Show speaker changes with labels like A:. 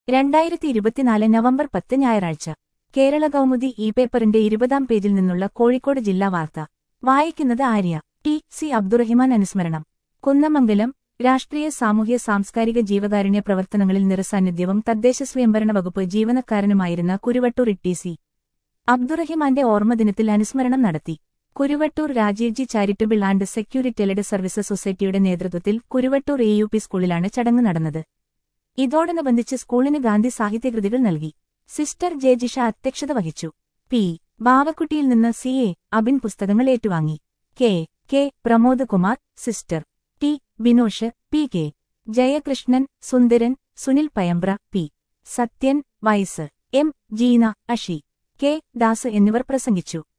A: രണ്ടായിരത്തി ഇരുപത്തിനാല് നവംബർ പത്ത് ഞായറാഴ്ച കേരള കൗമുദി ഇ പേപ്പറിന്റെ ഇരുപതാം പേജിൽ നിന്നുള്ള കോഴിക്കോട് ജില്ലാ വാർത്ത വായിക്കുന്നത് ആര്യ ടി സി അബ്ദുറഹിമാൻ അനുസ്മരണം കുന്നമംഗലം രാഷ്ട്രീയ സാമൂഹ്യ സാംസ്കാരിക ജീവകാരുണ്യ പ്രവർത്തനങ്ങളിൽ നിറസാന്നിധ്യവും തദ്ദേശ സ്വയംഭരണ വകുപ്പ് ജീവനക്കാരനുമായിരുന്ന കുരുവട്ടൂർ ടി സി അബ്ദുറഹിമാന്റെ ഓർമ്മദിനത്തിൽ അനുസ്മരണം നടത്തി കുരുവട്ടൂർ രാജീവ്ജി ചാരിറ്റബിൾ ആൻഡ് സെക്യൂരിറ്റലഡ് സർവീസസ് സൊസൈറ്റിയുടെ നേതൃത്വത്തിൽ കുരുവട്ടൂർ എ യു പി സ്കൂളിലാണ് ചടങ്ങ് നടന്നത് ഇതോടനുബന്ധിച്ച് സ്കൂളിന് ഗാന്ധി സാഹിത്യകൃതികൾ നൽകി സിസ്റ്റർ ജെ ജിഷ അധ്യക്ഷത വഹിച്ചു പി ബാവക്കുട്ടിയിൽ നിന്ന് സി എ അബിൻ പുസ്തകങ്ങൾ ഏറ്റുവാങ്ങി K K Pramod Kumar sister T Binosh P K Jayakrishnan Sundaran Sunil Payambra P Sathyan വയസ് എം ജീന അഷി കെ ദാസ് എന്നിവർ പ്രസംഗിച്ചു